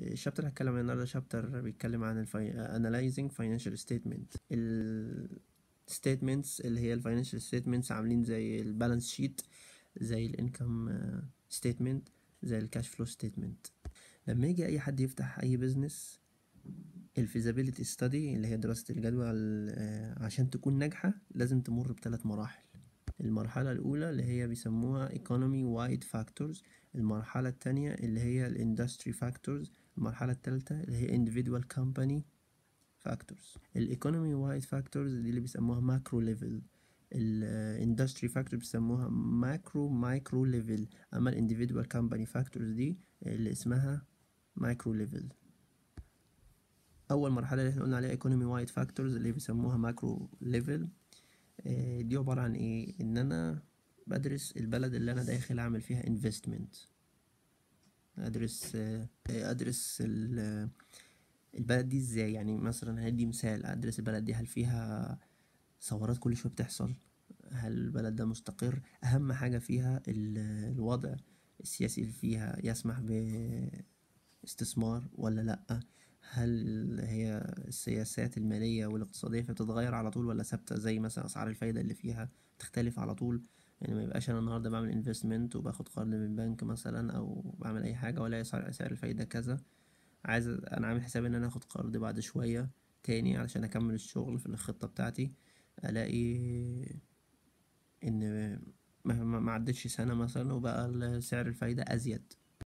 الشابتر اللي هتكلم عنه النهارده شابتر بيتكلم عن الفي... analyzing financial statement ال statements اللي هي ال financial statements عاملين زي البالانس شيت زي الانكم ستيتمنت زي الكاش فلو ستيتمنت لما يجي اي حد يفتح اي بزنس الفيزابيليتي ستادي اللي هي دراسة الجدوى ال- عشان تكون ناجحة لازم تمر بثلاث مراحل المرحلة الأولى اللي هي بيسموها economy wide factors المرحلة التانية اللي هي ال industry factors المرحلة التالتة اللي هي individual company factors ال economy wide factors دي اللي بيسموها macro level ال industry factors بيسموها macro micro level أما ال individual company factors دي اللي اسمها micro level أول مرحلة اللي احنا قلنا عليها economy wide factors اللي بيسموها macro level آه، دي عبارة عن ايه ان انا بدرس البلد اللي انا داخل اعمل فيها investment ادرس آه، ادرس ال- البلد دي ازاي يعني مثلا هدي مثال ادرس البلد دي هل فيها ثورات كل شوية بتحصل هل البلد ده مستقر اهم حاجة فيها ال- الوضع السياسي اللي فيها يسمح باستثمار ولا لأ هل هي السياسات المالية والاقتصادية فيها بتتغير على طول ولا ثابتة زي مثلا أسعار الفايدة اللي فيها تختلف على طول يعني ما يبقاش أنا النهاردة بعمل انفستمنت وباخد قرض من البنك مثلا أو بعمل أي حاجة ولا سعر سعر الفايدة كذا عايز أنا عامل حسابي إن أنا آخد قرض بعد شوية تاني علشان أكمل الشغل في الخطة بتاعتي ألاقي إن ما ما- ما عدتش سنة مثلا وبقى ال- سعر الفايدة أزيد